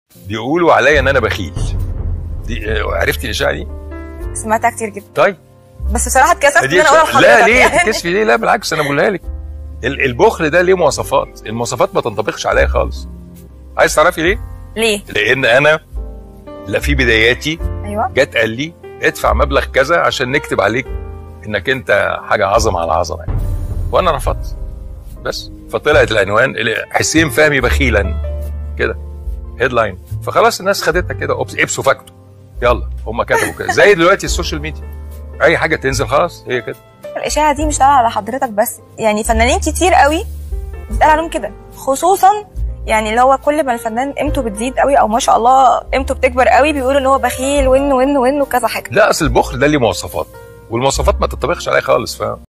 بيقولوا عليا ان انا بخيل دي آه، عرفتي الاشاعه دي سمعتها كتير جدا طيب بس بصراحه اتكسفت ان دي انا اقولها لحضرتك لا ليه يعني. تكسفي ليه لا بالعكس انا بقولها لك ال- البخل ده ليه مواصفات المواصفات ما تنطبقش عليا خالص عايز تعرفي ليه ليه لان انا لا في بداياتي ايوه جت قال لي ادفع مبلغ كذا عشان نكتب عليك انك انت حاجه عظمه على عظمه يعني. وانا رفضت بس فطلعت العنوان اللي حسين فهمي بخيلا كده هيدلاين فخلاص الناس خدتها كده أوبس- ابسو فاكتو يلا هم كتبوا كده زي دلوقتي السوشيال ميديا اي حاجه تنزل خلاص هي كده الاشاعه دي مش طالعه على حضرتك بس يعني فنانين كتير قوي بيتقال عليهم كده خصوصا يعني اللي هو كل ما الفنان قيمته بتزيد قوي او ما شاء الله قيمته بتكبر قوي بيقولوا ان هو بخيل وان وان وان وكذا حاجه لا اصل البخل ده ليه مواصفات والمواصفات ما تطبقش عليه خالص فاهم